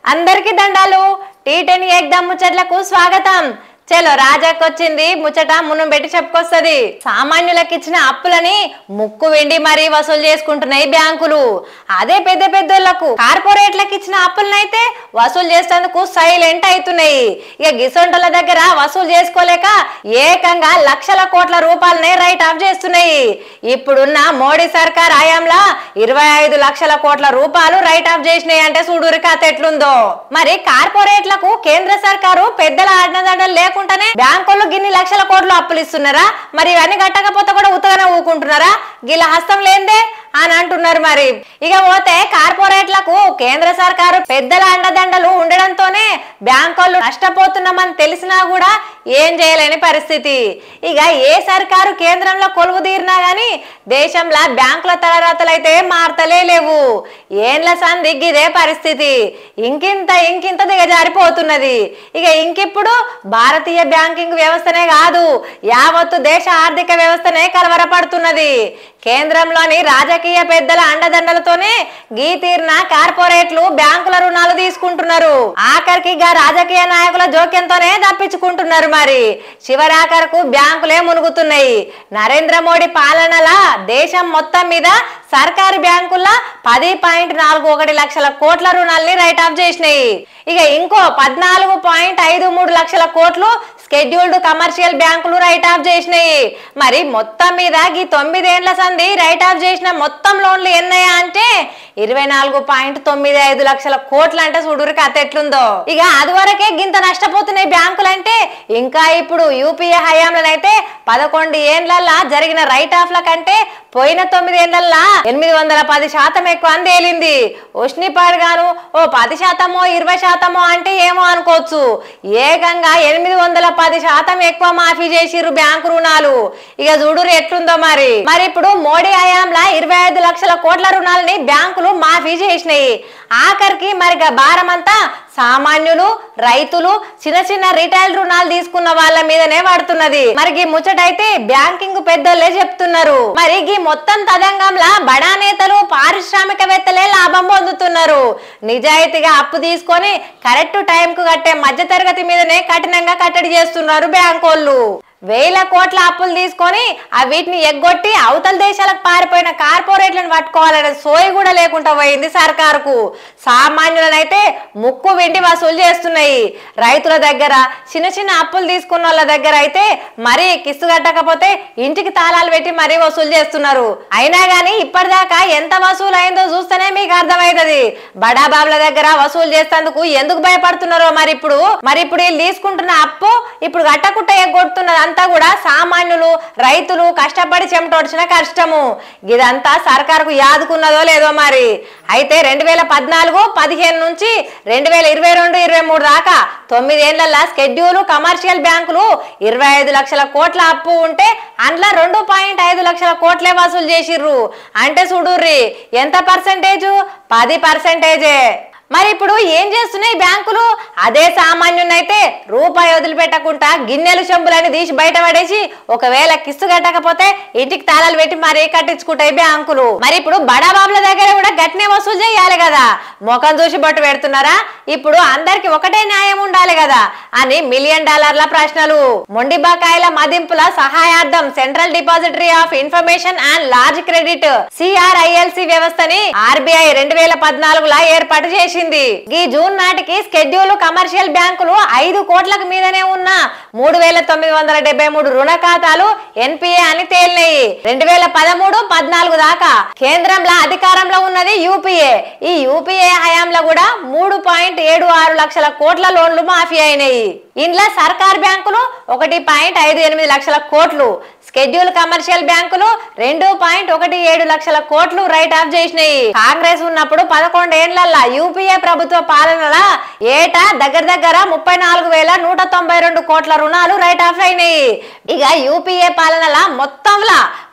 అందరికి దండాలు tea ten ఎగ్దాం ముచ్చట్లకు స్వాగతం చలో రాజాకొచ్చింది ముచ్చట మున్ను పెట్టి చెప్పుకొస్తది సామాన్యులకు ఇచ్చిన అప్పులని ముక్కు వెండి మరీ వసూలు చేసుకుంటున్నాయి బ్యాంకులు అదే పెద్ద పెద్దోళ్లకు కార్పొరేట్లకు ఇచ్చిన అప్పులనైతే వసూలు చేసేందుకు సైలెంట్ అవుతున్నాయి ఇక గిసొంటల దగ్గర వసూలు చేసుకోలేక ఏకంగా లక్షల కోట్ల రూపాయలనే రైట్ ఆఫ్ చేస్తున్నాయి ఇప్పుడున్న మోడీ సర్కార్ హయాంలా ఇరవై ఐదు లక్షల కోట్ల రూపాయలు రైట్ ఆఫ్ చేసినాయి అంటే చూడురి కథ ఎట్లుందో మరి కార్పొరేట్లకు కేంద్ర సర్కారు పెద్దల ఆడదండలు లేకుండానే బ్యాంకులు గిన్ని లక్షల కోట్లు అప్పులు ఇస్తున్నారా మరి ఇవన్నీ కట్టకపోతే కూడా ఉత్తగానే ఊకుంటున్నారా గిల్ల హస్తం లేందే అని అంటున్నారు మరి ఇక పోతే కార్పొరేట్లకు కేంద్ర సర్కారు పెద్దల అండదండలు ఉండడంతోనే బ్యాంకులు నష్టపోతున్నామని తెలిసినా కూడా ఏం చేయలేని పరిస్థితి ఇక ఏ సర్కారు కేంద్రంలో కొలువు తీరినా గాని దేశంలో బ్యాంకుల తలరాతలు అయితే మారతలే లేవు ఏండ్ల సంది ఇదే పరిస్థితి ఇంకింత ఇంకింత దిగజారిపోతున్నది ఇక ఇంకిప్పుడు భారతీయ బ్యాంకింగ్ వ్యవస్థనే కాదు యావత్తు దేశ ఆర్థిక వ్యవస్థనే కలవరపడుతున్నది కేంద్రంలోని రాజకీయ పెద్దల అండదండలతోనే గీ తీరిన కార్పొరేట్లు బ్యాంకుల రుణాలు తీసుకుంటున్నారు ఆఖరికి గా రాజకీయ నాయకుల జోక్యంతోనే తప్పించుకుంటున్నారు మరి చివరాఖరకు బ్యాంకులే మునుగుతున్నాయి నరేంద్ర మోడీ పాలనల దేశం మొత్తం మీద సర్కారు బ్యాంకుల్లో పది పాయింట్ నాలుగు ఒకటి లక్షల కోట్ల రుణాల్ని రైట్ ఆఫ్ చేసినాయి ఇక ఇంకో పద్నాలుగు పాయింట్ ఐదు మూడు లక్షల కోట్లు స్కెడ్యూల్డ్ కమర్షియల్ బ్యాంకులు రైట్ ఆఫ్ చేసినాయి మరి మొత్తం మీద ఈ తొమ్మిదేండ్ల సంది రైట్ ఆఫ్ చేసిన మొత్తం లోన్లు ఎన్నయ్యా అంటే ఇరవై నాలుగు పాయింట్ తొమ్మిది ఐదు లక్షల కోట్లు అంటే చూడురు కథ ఎట్లుందో ఇక అది వరకే గింత నష్టపోతున్నాయి బ్యాంకులు అంటే ఇంకా ఇప్పుడు యూపీఏ హయాంలోనైతే పదకొండు ఏండ్లల్లా జరిగిన రైట్ ఆఫ్ల కంటే పోయిన తొమ్మిది ఏండ్లల్లా ఎనిమిది వందల పది శాతం ఎక్కువ అని తేలింది ఉష్ణిపాడు గాను ఓ పది శాతమో ఇరవై శాతమో అంటే ఏమో అనుకోవచ్చు ఏకంగా ఎనిమిది వందల పది శాతం ఎక్కువ మాఫీ చేసిర్రు బ్యాంకు రుణాలు ఇక చూడురు ఎట్లుందో మరి మరి ఇప్పుడు మోడీ హయాంలా ఇరవై ఐదు లక్షల కోట్ల రుణాలని బ్యాంకులు మాఫీ చేసినాయి ఆఖరికి మరి గా భారం అంతా సామాన్యులు రైతులు చిన్న చిన్న రిటైల్ రుణాలు తీసుకున్న వాళ్ళ మీదనే పడుతున్నది మరి ఈ ముచ్చటైతే బ్యాంకింగ్ పెద్దోళ్ళే చెప్తున్నారు మరి ఈ మొత్తం తదంగంలా బడా నేతలు పారిశ్రామికవేత్తలే లాభం పొందుతున్నారు నిజాయితీగా అప్పు తీసుకొని కరెక్ట్ టైం కు కట్టే మధ్య తరగతి మీదనే కఠినంగా కట్టడి చేస్తున్నారు బ్యాంకోళ్ళు వేల కోట్ల అప్పులు తీసుకొని ఆ వీటిని ఎగ్గొట్టి అవతల దేశాలకు పారిపోయిన కార్పొరేట్లను పట్టుకోవాలనే సోయి కూడా లేకుండా పోయింది సర్కారుకు సామాన్యులనైతే ముక్కు వెండి వసూలు చేస్తున్నాయి రైతుల దగ్గర చిన్న చిన్న అప్పులు తీసుకున్న వాళ్ళ దగ్గర అయితే మరీ కిస్తు కట్టకపోతే ఇంటికి తాళాలు పెట్టి మరీ వసూలు చేస్తున్నారు అయినా గానీ ఇప్పటిదాకా ఎంత వసూలు అయిందో చూస్తేనే మీకు అర్థమవుతుంది బడా బాబుల దగ్గర వసూలు చేసేందుకు ఎందుకు భయపడుతున్నారో మరి ఇప్పుడు మరి ఇప్పుడు వీళ్ళు తీసుకుంటున్న అప్పు ఇప్పుడు కట్టకుట్ట ఎగ్గొడుతున్నది అంతా కూడా సామాన్యులు రైతులు కష్టపడి చెమటోడ్చిన కష్టము ఇదంతా సర్కారుకు యాదుకున్నదో లేదో మరి అయితే రెండు వేల పద్నాలుగు పదిహేను నుంచి రెండు వేల ఇరవై రెండు ఇరవై మూడు దాకా తొమ్మిదేళ్ల స్కెడ్యూలు కమర్షియల్ బ్యాంకులు ఇరవై ఐదు లక్షల కోట్ల అప్పు ఉంటే అందులో రెండు పాయింట్ ఐదు లక్షల కోట్లే వసూలు చేసిర్రు అంటే చూడుర్రి ఎంత పర్సెంటేజ్ పది పర్సెంటేజే మరి ఇప్పుడు ఏం చేస్తున్నాయి బ్యాంకులు అదే సామాన్యునైతే రూపాయి వదిలిపెట్టకుండా గిన్నెలు చెంబులని తీసి బయట పడేసి ఒకవేళ కిస్తు కట్టకపోతే ఇంటికి తాళాలు పెట్టి మరీ కట్టించుకుంటాయి బ్యాంకులు మరి ఇప్పుడు బడా బాబుల దగ్గర కూడా గట్టినే వసూలు చేయాలి కదా ముఖం చూసి బట్టు పెడుతున్నారా ఇప్పుడు అందరికి ఒకటే న్యాయం ఉండాలి కదా అని మిలియన్ డాలర్ల ప్రశ్నలు మొండి బకాయిల మదింపుల సహాయార్థం central depository of information and large credit CRILC వ్యవస్థని ఆర్బీఐ రెండు వేల పద్నాలుగులా ఏర్పాటు చేసింది ఈ జూన్ నాటికి స్కెడ్యూల్ కమర్షియల్ బ్యాంకులు ఐదు కోట్లకు మీదనే ఉన్న మూడు వేల తొమ్మిది వందల డెబ్బై మూడు రుణ ఖాతాలు ఎన్పిఏ అని తేలినాయి రెండు వేల పదమూడు పద్నాలుగు దాకా కేంద్రంలో అధికారంలో ఉన్నది యూపీఏ ఈ యూపీఏ హయాంలో కూడా మూడు పాయింట్ ఏడు ఆరు లక్షల కోట్ల లోన్లు మాఫీ అయినాయి ఇంట్లో సర్కార్ బ్యాంకులు ఒకటి పాయింట్ ఐదు ఎనిమిది లక్షల కోట్లు స్కెడ్యూల్ కమర్షియల్ బ్యాంకులు రెండు పాయింట్ ఒకటి ఏడు లక్షల కోట్లు రైట్ ఆఫ్ చేసినాయి కాంగ్రెస్ ఉన్నప్పుడు పదకొండేళ్లల్లా యూపీఏ ప్రభుత్వ పాలనల ఏటా దగ్గర దగ్గర ముప్పై నాలుగు వేల నూట తొంభై రెండు కోట్ల రుణాలు రైట్ ఆఫ్ అయినాయి ఇక యూపీఏ పాలనల మొత్తంలా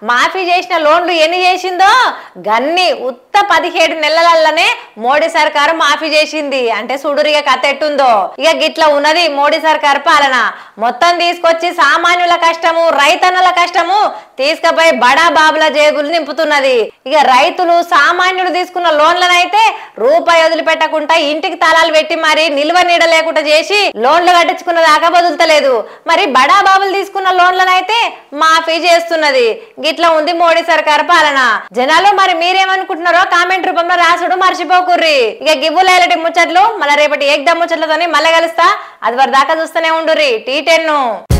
మాఫీ చేసిన లోన్లు ఎన్ని చేసిందో గన్ని ఉత్త పదిహేడు నెలలల్లనే మోడీ సర్కారు మాఫీ చేసింది అంటే సుడురిగా కథ ఎట్టుందో ఇక గిట్ల ఉన్నది మోడీ సర్కారు పాలన మొత్తం తీసుకొచ్చి సామాన్యుల కష్టము రైతన్నల కష్టము తీసుకుపోయి బడా బాబుల జేబులు నింపుతున్నది ఇక రైతులు సామాన్యులు తీసుకున్న లోన్లనైతే రూపాయి వదిలిపెట్టకుండా ఇంటికి తాళాలు పెట్టి మరి నిల్వ నీడ లేకుండా చేసి లోన్లు కట్టించుకున్న దాకా వదులుతలేదు మరి బడా బాబులు తీసుకున్న లోన్లనైతే మాఫీ చేస్తున్నది గిట్లా ఉంది మోడీ సర్కారు పాలన జనాలు మరి మీరేమనుకుంటున్నారో కామెంట్ రూపంలో రాసుడు మర్చిపోకుర్రి ఇక గివ్వులేలటి ముచ్చట్లు మళ్ళీ రేపటి ఏకదమ్ ముచ్చట్లతోని మళ్ళీ కలుస్తా అది వరకు దాకా చూస్తూనే ఉండుర్రి టీ టెన్